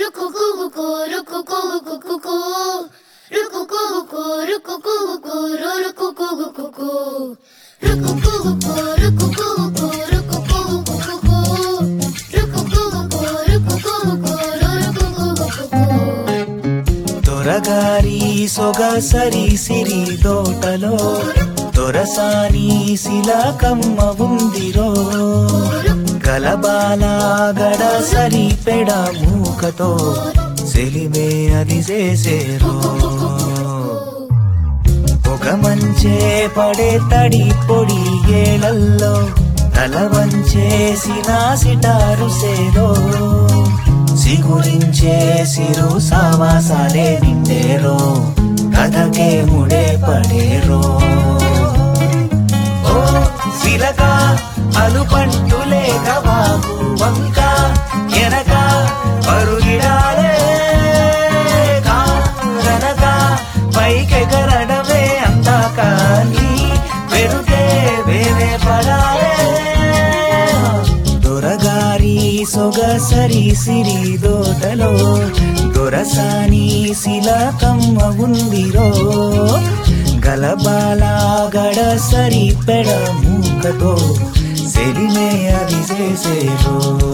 దొరగారి సొగసరి సిరి తోటలో దొరసాని శిలకమ్మ ఉందిరో గలబాల గడ సరి పెడ మూకతో సెలిమే అది చేసేరో ఒక మంచే పడే తడి పొడి ఏలల్లో తల వంచేసిన సిటారు సేరో సిగురించే సిరు సావాసాలే నిండేరో కథకే ముడే పడేరో ఓ సిలక అలుపంటు లేక బాబు వంక ఎనక పరుగిడాలే కారనక పైకెగరడమే అందాక నీ వెరుకే వేరే పడాలే దొరగారి సొగసరి సిరి దోటలో దొరసాని శిలకమ్మ ఉందిరో గలబాల గడ సరి పెడ మూకతో సెలిమే అది చేసేరో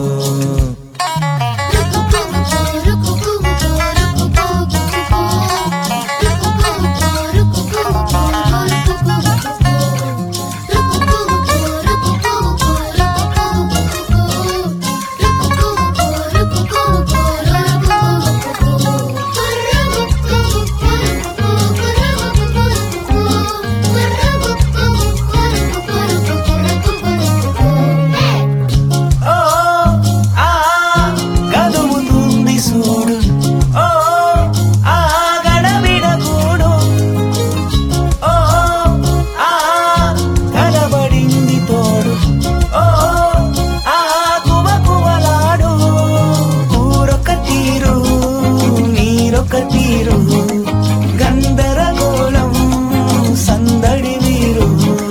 ఓ ఆ గదుముతుంది చూడు ఓ ఆ గడబిడకూడు ఓ ఆ కలబడింది తోడు ఓ ఆ కువ కువలాడు ఊరొక తీరు నీరొక తీరు గందరగోళం సందడి వీరు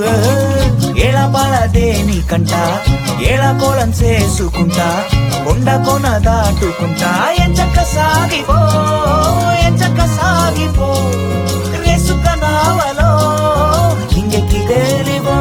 ఎళపడదేని కంట ఎళకోళం చేసుకుంటా కొండ కొన దాటుకుంటా ఎంచక్క సాగిపో ఎంచక్క సాగిపో వేసుక నావలో ఇంకెక్కి తేలివో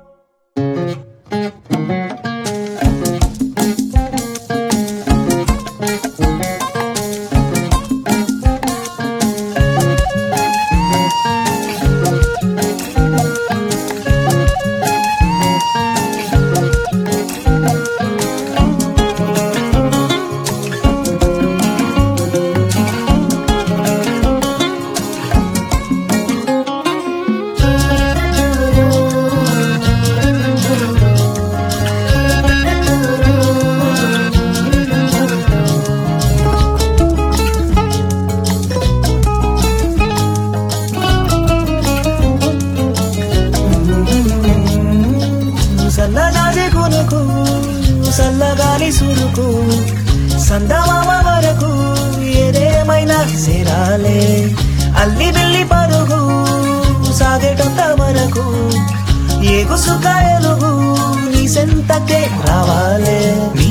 సల్లగాలి కొనుకు సల్లగాలి సురుకు సందమామ వరకు ఏదేమైనా సేరాలే అల్లి బిల్లి పరుగు సాగేటంత వరకు ఏగు సుఖాయలుగు నీ సెంతకే రావాలే నీ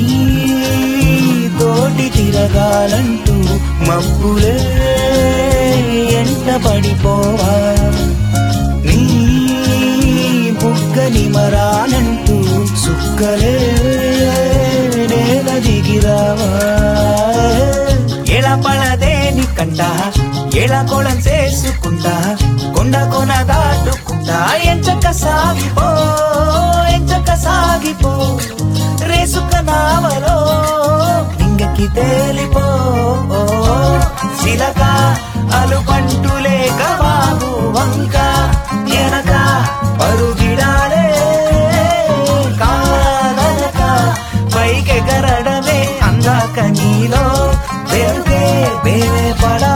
తోటి తిరగాలంటూ మబ్బులే ఎంట పడిపోవా నీ బుగ్గని మరానంటూ సుక్కలే నేల దిగిరావా ఎలా పడదేని కంట ఎలా కొలం చేసుకుంటా కొండ కొన దాటుకుంటా ఎంచక్క సాగిపో ఎంచక్క సాగిపో రేసుక నావలో ఇంగకి తేలిపో శిలక అలుపంటు లేక బాబు వంక ఎనక పరుగిడాలే కాదనక పైకెగరడమే అందాక నీలో వెరుగే బేరే పడా